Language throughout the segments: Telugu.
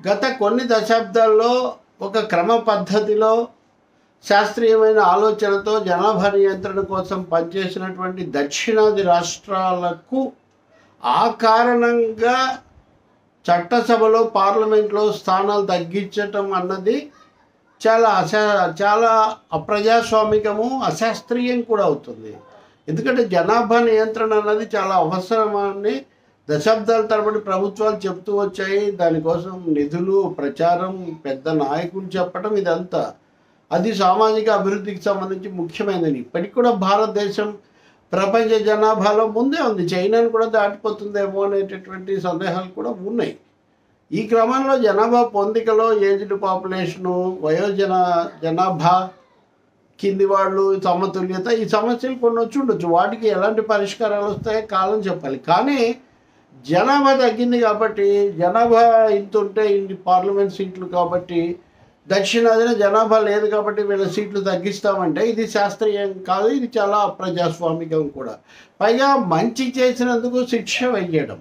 గత కొన్ని దశాబ్దాల్లో ఒక క్రమ పద్ధతిలో శాస్త్రీయమైన ఆలోచనతో జనాభా నియంత్రణ కోసం పనిచేసినటువంటి దక్షిణాది రాష్ట్రాలకు ఆ కారణంగా చట్టసభలో పార్లమెంట్లో స్థానాలు తగ్గించటం అన్నది చాలా అశా చాలా అప్రజాస్వామికము అశాస్త్రీయం కూడా అవుతుంది ఎందుకంటే జనాభా నియంత్రణ అన్నది చాలా అవసరమని దశాబ్దాల తరబడి ప్రభుత్వాలు చెప్తూ వచ్చాయి దానికోసం నిధులు ప్రచారం పెద్ద నాయకులు చెప్పడం ఇదంతా అది సామాజిక అభివృద్ధికి సంబంధించి ముఖ్యమైనది ఇప్పటికి కూడా భారతదేశం ప్రపంచ జనాభాలో ముందే ఉంది చైనాను కూడా దాటిపోతుందేమో అనేటటువంటి సందేహాలు కూడా ఉన్నాయి ఈ క్రమంలో జనాభా పొందికలో ఏజ్డ్ పాపులేషను వయోజన జనాభా కింది వాళ్ళు సమతుల్యత ఈ సమస్యలు కొన్ని వచ్చి ఉండొచ్చు వాటికి ఎలాంటి పరిష్కారాలు వస్తాయో కాలం చెప్పాలి కానీ జనాభా తగ్గింది కాబట్టి జనాభా ఇంత ఉంటే ఇన్ని పార్లమెంట్ సీట్లు కాబట్టి దక్షిణాదిన జనాభా లేదు కాబట్టి వీళ్ళ సీట్లు తగ్గిస్తామంటే ఇది శాస్త్రీయం కాదు ఇది చాలా అప్రజాస్వామికం కూడా పైగా మంచి చేసినందుకు శిక్ష వెయ్యడం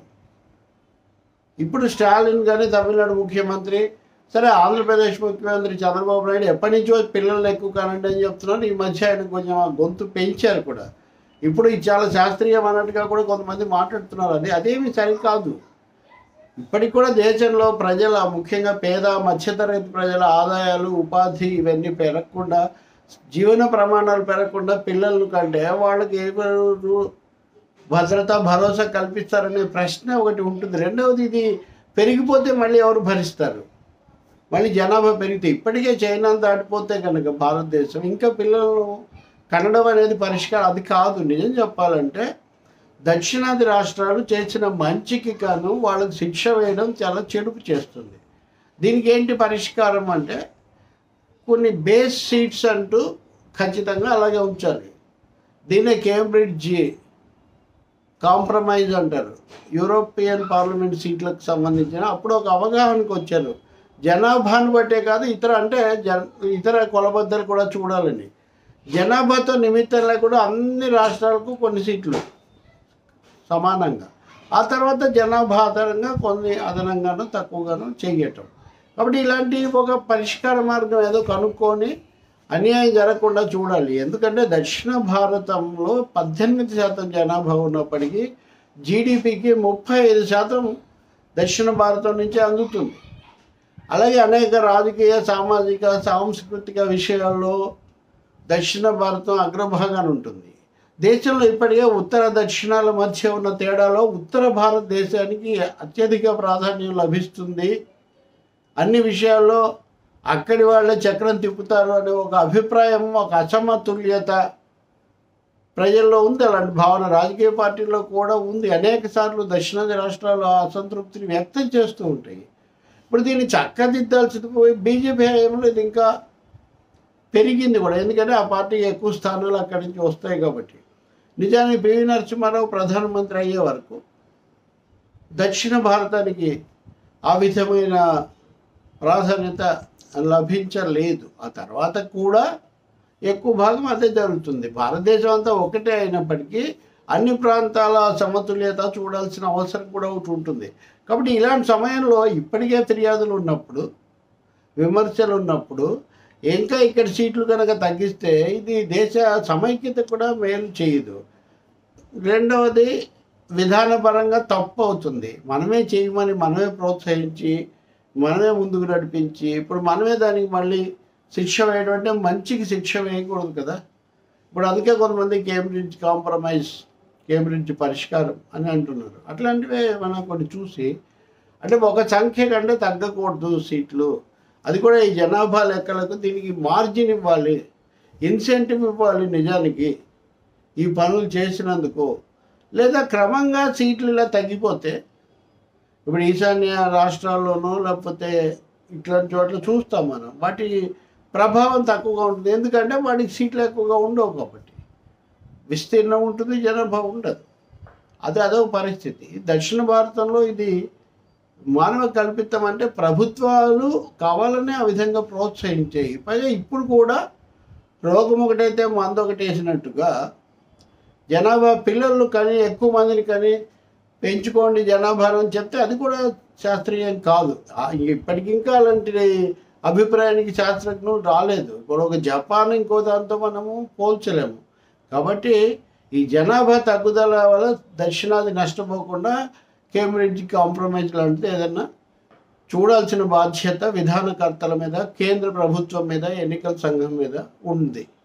ఇప్పుడు స్టాలిన్ కానీ తమిళనాడు ముఖ్యమంత్రి సరే ఆంధ్రప్రదేశ్ ముఖ్యమంత్రి చంద్రబాబు నాయుడు ఎప్పటి నుంచో పిల్లలు ఎక్కువ కానండి అని చెప్తున్నారు ఈ మధ్య ఆయన కొంచెం ఆ గొంతు పెంచారు కూడా ఇప్పుడు ఇది చాలా శాస్త్రీయం అన్నట్టుగా కూడా కొంతమంది మాట్లాడుతున్నారు అది అదేమి సరికాదు ఇప్పటికి కూడా దేశంలో ప్రజల ముఖ్యంగా పేద మధ్యతరగతి ప్రజల ఆదాయాలు ఉపాధి ఇవన్నీ పెరగకుండా జీవన ప్రమాణాలు పెరగకుండా పిల్లలు కంటే వాళ్ళకి ఎవరు భద్రత భరోసా కల్పిస్తారనే ప్రశ్న ఒకటి ఉంటుంది రెండవది ఇది పెరిగిపోతే మళ్ళీ ఎవరు భరిస్తారు మళ్ళీ జనాభా పెరిగితే ఇప్పటికే చైనా దాటిపోతే కనుక భారతదేశం ఇంకా పిల్లలను కనడం అనేది పరిష్కారం అది కాదు నిజం చెప్పాలంటే దక్షిణాది రాష్ట్రాలు చేసిన మంచికి కాను వాళ్ళకి శిక్ష వేయడం చాలా చెడుపు చేస్తుంది దీనికి ఏంటి పరిష్కారం అంటే కొన్ని బేస్ సీట్స్ అంటూ ఖచ్చితంగా అలాగే ఉంచాలి దీన్నే కేంబ్రిడ్జ్ కాంప్రమైజ్ అంటారు యూరోపియన్ పార్లమెంట్ సీట్లకు సంబంధించిన అప్పుడు ఒక అవగాహనకు వచ్చారు జనాభాను బట్టే కాదు ఇతర అంటే జన ఇతర కొలబద్దలు కూడా చూడాలని జనాభాతో నిమిత్తం లేకుండా అన్ని రాష్ట్రాలకు కొన్ని సీట్లు సమానంగా ఆ తర్వాత జనాభా ఆధారంగా కొన్ని అదనంగానో తక్కువగానో చేయటం కాబట్టి ఇలాంటి ఒక పరిష్కార మార్గం ఏదో కనుక్కొని అన్యాయం జరగకుండా చూడాలి ఎందుకంటే దక్షిణ భారతంలో పద్దెనిమిది శాతం జనాభా ఉన్నప్పటికీ జీడిపికి ముప్పై ఐదు శాతం దక్షిణ భారతం నుంచి అందుతుంది అలాగే అనేక రాజకీయ సామాజిక సాంస్కృతిక విషయాల్లో దక్షిణ భారతం అగ్రభాగాన ఉంటుంది దేశంలో ఇప్పటికే ఉత్తర దక్షిణాల మధ్య ఉన్న తేడాలో ఉత్తర భారతదేశానికి అత్యధిక ప్రాధాన్యం లభిస్తుంది అన్ని విషయాల్లో అక్కడి వాళ్ళే చక్రం తిప్పుతారు అనే ఒక అభిప్రాయం ఒక అసమతుల్యత ప్రజల్లో ఉంది అలాంటి భావన రాజకీయ పార్టీల్లో కూడా ఉంది అనేక సార్లు దక్షిణాది రాష్ట్రాలు ఆ అసంతృప్తిని వ్యక్తం చేస్తూ ఉంటాయి ఇప్పుడు దీన్ని చక్కదిద్దాల్సింది పోయి బీజేపీ హయాంలో ఇది ఇంకా పెరిగింది కూడా ఎందుకంటే ఆ పార్టీకి ఎక్కువ స్థానాలు అక్కడి నుంచి వస్తాయి కాబట్టి నిజానికి పివి నరసింహారావు ప్రధానమంత్రి అయ్యే వరకు దక్షిణ భారతానికి ఆ విధమైన ప్రాధాన్యత లభించలేదు ఆ తర్వాత కూడా ఎక్కువ భాగం అదే జరుగుతుంది భారతదేశం అంతా ఒకటే అయినప్పటికీ అన్ని ప్రాంతాల సమతుల్యత చూడాల్సిన అవసరం కూడా ఒకటి ఉంటుంది కాబట్టి ఇలాంటి సమయంలో ఇప్పటికే ఫిర్యాదులు ఉన్నప్పుడు విమర్శలు ఉన్నప్పుడు ఇంకా ఇక్కడ సీట్లు కనుక తగ్గిస్తే ఇది దేశ సమైక్యత కూడా మేలు చేయదు రెండవది విధానపరంగా తప్పు అవుతుంది మనమే చేయమని మనమే ప్రోత్సహించి మనమే ముందుకు నడిపించి ఇప్పుడు మనమే దానికి మళ్ళీ శిక్ష వేయడం అంటే మంచికి శిక్ష వేయకూడదు కదా ఇప్పుడు అందుకే కొంతమంది కేంబ్రిడ్జ్ కాంప్రమైజ్ కేంబ్రిడ్జ్ పరిష్కారం అని అంటున్నారు అట్లాంటివే మనం కొన్ని చూసి అంటే ఒక సంఖ్య కంటే తగ్గకూడదు సీట్లు అది కూడా ఈ జనాభా లెక్కలకు దీనికి మార్జిన్ ఇవ్వాలి ఇన్సెంటివ్ ఇవ్వాలి నిజానికి ఈ పనులు చేసినందుకు లేదా క్రమంగా సీట్లు ఇలా తగ్గిపోతే ఇప్పుడు ఈశాన్య రాష్ట్రాల్లోనో లేకపోతే ఇట్లాంటి చోట్ల చూస్తాం మనం వాటి ప్రభావం తక్కువగా ఉంటుంది ఎందుకంటే వాటికి సీట్లు ఎక్కువగా ఉండవు కాబట్టి విస్తీర్ణం ఉంటుంది జనాభా ఉండదు అది అదొక పరిస్థితి దక్షిణ భారతంలో ఇది మానవ కల్పితం అంటే ప్రభుత్వాలు కావాలనే ఆ విధంగా ప్రోత్సహించాయి పైగా ఇప్పుడు కూడా రోగం ఒకటైతే మందు ఒకటి వేసినట్టుగా జనాభా పిల్లలు కానీ ఎక్కువ మందిని కానీ పెంచుకోండి జనాభాను అని చెప్తే అది కూడా శాస్త్రీయం కాదు ఆ, ఇప్పటికి ఇంకా అలాంటి అభిప్రాయానికి శాస్త్రజ్ఞులు రాలేదు ఇప్పుడు ఒక జపాన్ ఇంకో దాంతో మనము పోల్చలేము కాబట్టి ఈ జనాభా తగ్గుదల వల్ల దక్షిణాది నష్టపోకుండా కేంబ్రిడ్జ్ కాంప్రమైజ్ లాంటిది ఏదన్నా చూడాల్సిన బాధ్యత విధానకర్తల మీద కేంద్ర ప్రభుత్వం మీద ఎన్నికల సంఘం మీద ఉంది